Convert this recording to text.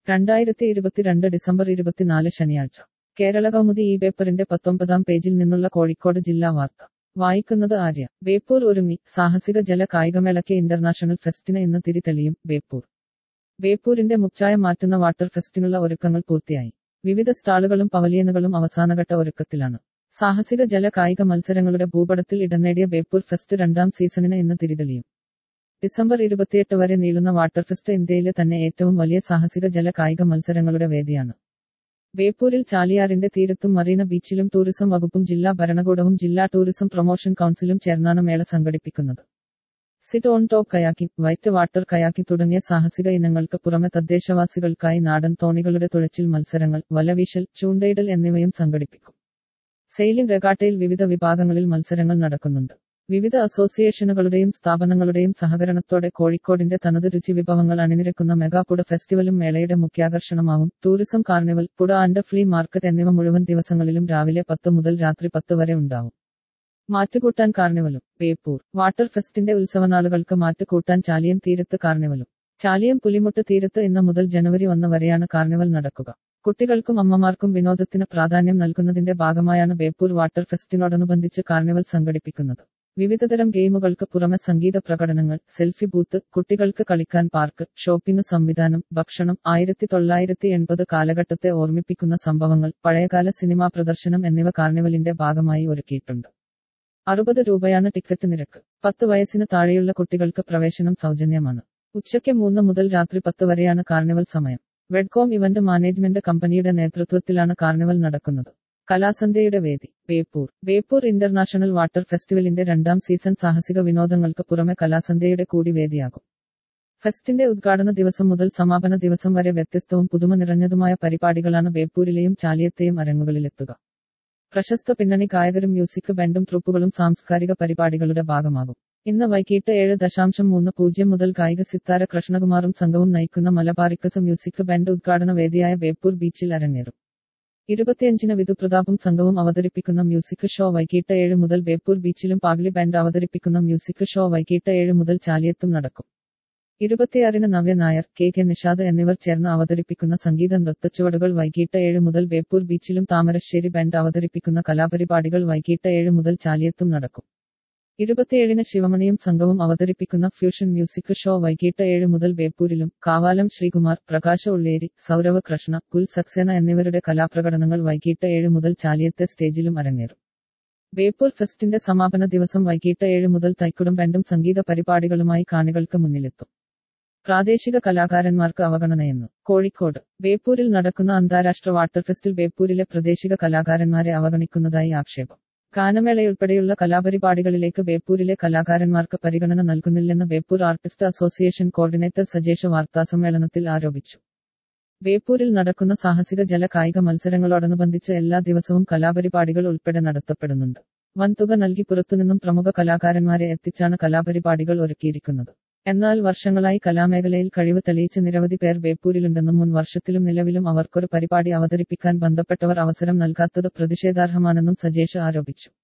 രണ്ടായിരത്തി ഇരുപത്തിരണ്ട് ഡിസംബർ ഇരുപത്തിനാല് ശനിയാഴ്ച കേരള കൗമുദി ഈ പേപ്പറിന്റെ പത്തൊമ്പതാം പേജിൽ നിന്നുള്ള കോഴിക്കോട് ജില്ലാ വാർത്ത വായിക്കുന്നത് ആര്യ ബേപ്പൂർ ഒരുങ്ങി സാഹസിക ജല കായികമേളയ്ക്ക് ഇന്റർനാഷണൽ ഫെസ്റ്റിന് ഇന്ന് തിരിതെളിയും ബേപ്പൂർ ബേപ്പൂരിന്റെ മുച്ചായം മാറ്റുന്ന വാട്ടർ ഫെസ്റ്റിനുള്ള ഒരുക്കങ്ങൾ പൂർത്തിയായി വിവിധ സ്റ്റാളുകളും പവലിയനുകളും അവസാനഘട്ട ഒരുക്കത്തിലാണ് സാഹസിക ജല കായിക മത്സരങ്ങളുടെ ഭൂപടത്തിൽ ഇടം നേടിയ ബേപ്പൂർ ഫെസ്റ്റ് രണ്ടാം സീസണിന് ഇന്ന് തിരിതെളിയും ഡിസംബർ ഇരുപത്തിയെട്ട് വരെ നീളുന്ന വാട്ടർ ഫെസ്റ്റ് ഇന്ത്യയിലെ തന്നെ ഏറ്റവും വലിയ സാഹസിക ജല കായിക മത്സരങ്ങളുടെ വേദിയാണ് ബേപ്പൂരിൽ ചാലിയാറിന്റെ തീരത്തും മറീന ബീച്ചിലും ടൂറിസം വകുപ്പും ജില്ലാ ഭരണകൂടവും ജില്ലാ ടൂറിസം പ്രൊമോഷൻ കൗൺസിലും ചേർന്നാണ് മേള സംഘടിപ്പിക്കുന്നത് sit on top kayaking white water kayaking തുടങ്ങിയ സാഹസിക ഇനങ്ങൾക്ക് പുറമെ തദ്ദേശവാസികൾക്കായി നാടൻ തോണികളുടെ തുഴച്ചിൽ മത്സരങ്ങൾ വലവീശൽ ചൂണ്ടയിടൽ എന്നിവയും സംഘടിപ്പിക്കും സെയിലിംഗ് റെഗാട്ടയിൽ വിവിധ വിഭാഗങ്ങളിൽ മത്സരങ്ങൾ നടക്കുന്നുണ്ട് വിവിധ അസോസിയേഷനുകളുടെയും സ്ഥാപനങ്ങളുടെയും സഹകരണത്തോടെ കോഴിക്കോടിന്റെ തനത് രുചി വിഭവങ്ങൾ അണിനിരക്കുന്ന മെഗാപുട ഫെസ്റ്റിവലും മേളയുടെ മുഖ്യാകർഷണമാവും ടൂറിസം കാർണിവൽ പുട ആൻഡ് ഫ്ലീ മാർക്കറ്റ് എന്നിവ മുഴുവൻ ദിവസങ്ങളിലും രാവിലെ പത്ത് മുതൽ രാത്രി പത്ത് വരെ ഉണ്ടാവും മാറ്റുകൂട്ടാൻ കാർണിവലും ബേപ്പൂർ വാട്ടർ ഫെസ്റ്റിന്റെ ഉത്സവനാളുകൾക്ക് മാറ്റുകൂട്ടാൻ ചാലിയം തീരത്ത് കാർണിവലും ചാലിയം പുലിമുട്ട് തീരത്ത് ഇന്ന് മുതൽ ജനുവരി ഒന്ന് വരെയാണ് കാർണിവൽ നടക്കുക കുട്ടികൾക്കും അമ്മമാർക്കും വിനോദത്തിന് പ്രാധാന്യം നൽകുന്നതിന്റെ ഭാഗമായാണ് ബേപ്പൂർ വാട്ടർ ഫെസ്റ്റിനോടനുബന്ധിച്ച് കാർണിവൽ സംഘടിപ്പിക്കുന്നത് വിവിധതരം ഗെയിമുകൾക്ക് പുറമെ സംഗീത പ്രകടനങ്ങൾ സെൽഫി ബൂത്ത് കുട്ടികൾക്ക് കളിക്കാൻ പാർക്ക് ഷോപ്പിംഗ് സംവിധാനം ഭക്ഷണം ആയിരത്തി തൊള്ളായിരത്തി എൺപത് കാലഘട്ടത്തെ ഓർമ്മിപ്പിക്കുന്ന സംഭവങ്ങൾ പഴയകാല സിനിമാ പ്രദർശനം എന്നിവ കാർണിവലിന്റെ ഭാഗമായി ഒരുക്കിയിട്ടുണ്ട് അറുപത് രൂപയാണ് ടിക്കറ്റ് നിരക്ക് പത്ത് വയസ്സിന് താഴെയുള്ള കുട്ടികൾക്ക് പ്രവേശനം സൗജന്യമാണ് ഉച്ചയ്ക്ക് മൂന്ന് മുതൽ രാത്രി പത്ത് വരെയാണ് കാർണിവൽ സമയം വെഡ്കോം ഇവന്റ് മാനേജ്മെന്റ് കമ്പനിയുടെ നേതൃത്വത്തിലാണ് കാർണിവൽ നടക്കുന്നത് കലാസന്ധ്യയുടെ വേദി ബേപ്പൂർ ബേപ്പൂർ ഇന്റർനാഷണൽ വാട്ടർ ഫെസ്റ്റിവലിന്റെ രണ്ടാം സീസൺ സാഹസിക വിനോദങ്ങൾക്ക് പുറമെ കലാസന്ധ്യയുടെ കൂടി വേദിയാകും ഫെസ്റ്റിന്റെ ഉദ്ഘാടന ദിവസം മുതൽ സമാപന ദിവസം വരെ വ്യത്യസ്തവും പുതുമ നിറഞ്ഞതുമായ പരിപാടികളാണ് ബേപ്പൂരിലെയും ചാലിയത്തെയും അരങ്ങുകളിലെത്തുക പ്രശസ്ത പിന്നണി ഗായകരും മ്യൂസിക് ബാൻഡും ട്രൂപ്പുകളും സാംസ്കാരിക പരിപാടികളുടെ ഭാഗമാകും ഇന്ന് വൈകിട്ട് ഏഴ് ദശാംശം മൂന്ന് പൂജ്യം മുതൽ ഗായിക സിത്താര കൃഷ്ണകുമാറും സംഘവും നയിക്കുന്ന മലബാറിക്കസ് മ്യൂസിക് ബാൻഡ് ഉദ്ഘാടന വേദിയായ ബേപ്പൂർ ബീച്ചിൽ അരങ്ങേറും ഇരുപത്തിയഞ്ചിന് വിധുപ്രതാപും സംഘവും അവതരിപ്പിക്കുന്ന മ്യൂസിക് ഷോ വൈകിട്ട് ഏഴ് മുതൽ ബേപ്പൂർ ബീച്ചിലും പാഗ്ലി ബാൻഡ് അവതരിപ്പിക്കുന്ന മ്യൂസിക് ഷോ വൈകിട്ട് ഏഴ് മുതൽ ചാലിയത്തും നടക്കും ഇരുപത്തിയാറിന് നവ്യ നായർ കെ കെ നിഷാദ് എന്നിവർ ചേർന്ന് അവതരിപ്പിക്കുന്ന സംഗീത നൃത്തച്ചുവടുകൾ വൈകിട്ട് ഏഴ് മുതൽ ബേപ്പൂർ ബീച്ചിലും താമരശ്ശേരി ബാൻഡ് അവതരിപ്പിക്കുന്ന കലാപരിപാടികൾ വൈകിട്ട് ഏഴ് മുതൽ ചാലിയത്തും നടക്കും ഇരുപത്തിയേഴിന് ശിവമണിയും സംഘവും അവതരിപ്പിക്കുന്ന ഫ്യൂഷൻ മ്യൂസിക് ഷോ വൈകിട്ട് ഏഴ് മുതൽ ബേപ്പൂരിലും കാവാലം ശ്രീകുമാർ പ്രകാശ ഉള്ളേരി സൗരവ് കൃഷ്ണ കുൽ സക്സേന എന്നിവരുടെ കലാപ്രകടനങ്ങൾ വൈകിട്ട് ഏഴ് മുതൽ ചാലിയത്തെ സ്റ്റേജിലും അരങ്ങേറും ബേപ്പൂർ ഫെസ്റ്റിന്റെ സമാപന ദിവസം വൈകിട്ട് ഏഴ് മുതൽ തൈക്കുടം ബാൻഡും സംഗീത പരിപാടികളുമായി കാണികൾക്ക് മുന്നിലെത്തും പ്രാദേശിക കലാകാരന്മാർക്ക് അവഗണനയെന്ന് കോഴിക്കോട് ബേപ്പൂരിൽ നടക്കുന്ന അന്താരാഷ്ട്ര വാട്ടർ ഫെസ്റ്റിൽ ബേപ്പൂരിലെ പ്രാദേശിക കലാകാരന്മാരെ അവഗണിക്കുന്നതായി ആക്ഷേപം ഗാനമേളയുൾപ്പെടെയുള്ള കലാപരിപാടികളിലേക്ക് ബേപ്പൂരിലെ കലാകാരന്മാർക്ക് പരിഗണന നൽകുന്നില്ലെന്ന് Beypore artist association coordinator Sajesh വാർത്താസമ്മേളനത്തിൽ ആരോപിച്ചു ബേപ്പൂരിൽ നടക്കുന്ന സാഹസിക ജല കായിക മത്സരങ്ങളോടനുബന്ധിച്ച് എല്ലാ ദിവസവും കലാപരിപാടികൾ ഉൾപ്പെടെ നടത്തപ്പെടുന്നുണ്ട് വൻതുക നൽകി പുറത്തുനിന്നും പ്രമുഖ കലാകാരന്മാരെ എത്തിച്ചാണ് കലാപരിപാടികൾ ഒരുക്കിയിരിക്കുന്നത് എന്നാൽ വർഷങ്ങളായി കലാമേഖലയിൽ കഴിവ് തെളിയിച്ച് നിരവധി പേർ ബേപ്പൂരിലുണ്ടെന്നും മുൻ വർഷത്തിലും നിലവിലും അവർക്കൊരു പരിപാടി അവതരിപ്പിക്കാൻ ബന്ധപ്പെട്ടവർ അവസരം നൽകാത്തത് പ്രതിഷേധാർഹമാണെന്നും സജേഷ് ആരോപിച്ചു